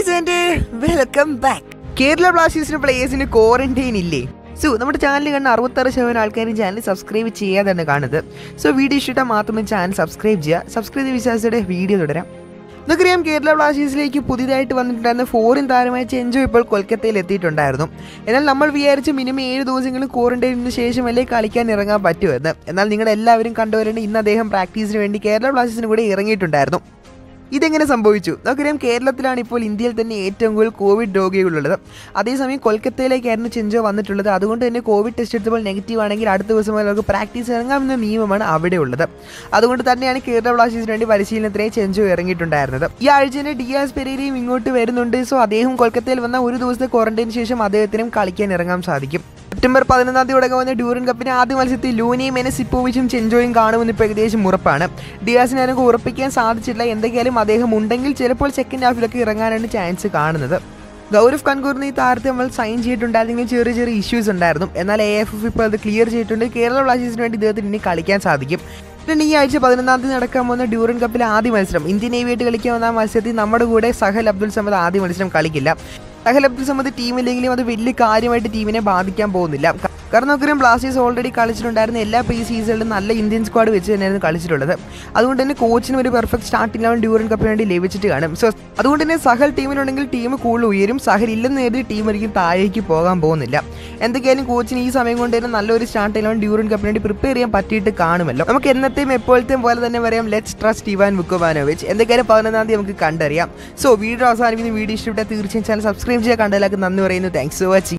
guys and welcome back Kerala ബ്ലാസ്റ്റേഴ്സിന് പ്ലേയേഴ്സിന് quarantine ഇല്ലേ സോ നമ്മുടെ ചാനൽ കണ്ട അറുപത്താറ് ശതമാനം ആൾക്കാരും ചാനൽ സബ്സ്ക്രൈബ് ചെയ്യാതാണ് കാണുന്നത് സോ വീഡിയോ ഇഷ്ടമാൽ മാത്രമേ ചാനൽ സബ്സ്ക്രൈബ് ചെയ്യുക സബ്സ്ക്രൈബ് ചെയ്ത വിശ്വാസത്തോടെ വീഡിയോ തുടരാം നമുക്കറിയാം കേരള ബ്ലാസ്റ്റേഴ്സിലേക്ക് പുതിയതായിട്ട് വന്നിട്ടുണ്ടായിരുന്ന ഫോറിൻ താരമായ ചെഞ്ചോ ഇപ്പോൾ കൊൽക്കത്തയിൽ എത്തിയിട്ടുണ്ടായിരുന്നു എന്നാൽ നമ്മൾ വിചാരിച്ച് മിനിമം ഏഴ് ദിവസങ്ങളും ക്വാറന്റൈനിന് ശേഷമല്ലേ കളിക്കാൻ ഇറങ്ങാൻ പറ്റുമെന്ന് എന്നാൽ നിങ്ങൾ എല്ലാവരും കണ്ടുവരേണ്ട ഇന്ന് അദ്ദേഹം പ്രാക്ടീസിന് വേണ്ടി കേരള ബ്ലാസ്റ്റേഴ്സിന് കൂടെ ഇറങ്ങിയിട്ടുണ്ടായിരുന്നു ഇതെങ്ങനെ സംഭവിച്ചു നമുക്കറിയാം കേരളത്തിലാണ് ഇപ്പോൾ ഇന്ത്യയിൽ തന്നെ ഏറ്റവും കൂടുതൽ കോവിഡ് രോഗികളുള്ളത് അതേസമയം കൊൽക്കത്തയിലേക്കായിരുന്നു ചെഞ്ചോ വന്നിട്ടുള്ളത് അതുകൊണ്ട് തന്നെ കോവിഡ് ടെസ്റ്റ് എടുത്തപ്പോൾ നെഗറ്റീവ് ആണെങ്കിൽ അടുത്ത ദിവസം മുതൽ നമുക്ക് പ്രാക്ടീസ് ഇറങ്ങാമെന്ന നിയമമാണ് അവിടെ ഉള്ളത് അതുകൊണ്ട് തന്നെയാണ് കേരള ബ്ലാസ്റ്റേഴ്സിന് വേണ്ടി പരിശീലനത്തിനായി ചെഞ്ചോ ഇറങ്ങിയിട്ടുണ്ടായിരുന്നത് ഈ ആഴ്ച തന്നെ ഡിയാസ് പെരേരയും ഇങ്ങോട്ട് വരുന്നുണ്ട് സോ അദ്ദേഹം കൊൽക്കത്തയിൽ വന്ന ഒരു ദിവസത്തെ ക്വാറന്റൈന് ശേഷം അദ്ദേഹത്തിനും കളിക്കാൻ ഇറങ്ങാൻ സാധിക്കും സെപ്റ്റംബർ പതിനൊന്നാം തീയതി തുടങ്ങുന്ന ഡ്യൂറൻ കപ്പിന് ആദ്യ മത്സരത്തിൽ ലൂനിയും മെനസിപ്പോവിച്ചും ചെഞ്ചോയും കാണുമെന്ന് ഇപ്പോൾ ഏകദേശം ഉറപ്പാണ് ഡിയാസിനെ നമുക്ക് ഉറപ്പിക്കാൻ സാധിച്ചില്ല എന്തൊക്കെയാലും അദ്ദേഹം ഉണ്ടെങ്കിൽ ചിലപ്പോൾ സെക്കൻഡ് ഹാഫിലൊക്കെ ഇറങ്ങാനാണ് ചാൻസ് കാണുന്നത് ഗൗരവ് കൺകൂറിന് ഈ താരത്തെ നമ്മൾ സൈൻ ചെയ്തിട്ടുണ്ടായിരുന്നെങ്കിലും ചെറിയ ചെറിയ ഇഷ്യൂസ് ഉണ്ടായിരുന്നു എന്നാൽ എ എഫ് എഫ് ഇപ്പോൾ അത് ക്ലിയർ ചെയ്തിട്ടുണ്ട് കേരള ബ്ലാസ്റ്റേഴ്സിന് വേണ്ടി ഇദ്ദേഹത്തിന് ഇനി കളിക്കാൻ സാധിക്കും പിന്നെ ഈ ആഴ്ച പതിനൊന്നാം തീയതി നടക്കാൻ പോകുന്ന ഡ്യൂറൻ കപ്പിലെ ആദ്യ മത്സരം ഇന്ത്യൻ നേവിയായിട്ട് കളിക്കാൻ വന്ന ആ മത്സരത്തിൽ നമ്മുടെ കൂടെ സഹൽ അബ്ദുൽ സമദ് ആദ്യ മത്സരം കളിക്കില്ല സഹൽ അബ്ദുൽ സമദ് ടീമില്ലെങ്കിലും അത് വലിയ കാര്യമായിട്ട് ടീമിനെ ബാധിക്കാൻ പോകുന്നില്ല കാരണം നമുക്കറിയാം ബ്ലാസ്റ്റേഴ്സ് ഓൾറെഡി കളിച്ചിട്ടുണ്ടായിരുന്ന എല്ലാ പ്രീ സീസണിലും നല്ല ഇന്ത്യൻ സ്ക്വാഡ് വെച്ച് തന്നെയായിരുന്നു കളിച്ചിട്ടുള്ളത് അതുകൊണ്ട് തന്നെ കോച്ചിന് ഒരു പെർഫെക്റ്റ് സ്റ്റാർട്ടിംഗ് ലെവൻ ഡ്യൂറൻ കപ്പിന് വേണ്ടി ലഭിച്ചിട്ട് കാണും സോ അതുകൊണ്ട് തന്നെ സഹൽ ടീമിലുണ്ടെങ്കിൽ ടീം കൂടുതൽ ഉയരും സഹൽ ഇല്ലെന്ന് കരുതി ടീം ഒരിക്കലും താഴേക്ക് പോകാൻ പോകുന്നില്ല എന്തൊക്കെയായാലും കോച്ചിന് ഈ സമയം കൊണ്ട് തന്നെ നല്ലൊരു സ്റ്റാർട്ടിംഗ് ലെവൻ ഡ്യൂറൻ കപ്പിന് വേണ്ടി പ്രിപ്പയർ ചെയ്യാൻ പറ്റിയിട്ട് കാണുമല്ലോ നമുക്ക് എന്നത്തെയും എപ്പോഴത്തെയും പോലെ തന്നെ പറയാം ലെറ്റ്സ് ട്രസ്റ്റ് ഇവാൻ ബുക്കോവാനോവിച്ച് എന്തൊക്കെയാലും പതിനൊന്നാം തീയതി നമുക്ക് കണ്ടറിയാം സോ വീഡിയോ അവസാനിക്കുന്ന വീഡിയോ ഇഷ്ടപ്പെട്ടാൽ തീർച്ചയായും ചാനൽ സബ്സ്ക്രൈബ് ചെയ്യാൻ കണ്ടതിലേക്ക് നന്ദി പറയുന്നു താങ്ക്സ് ഫോർ വാച്ചിങ്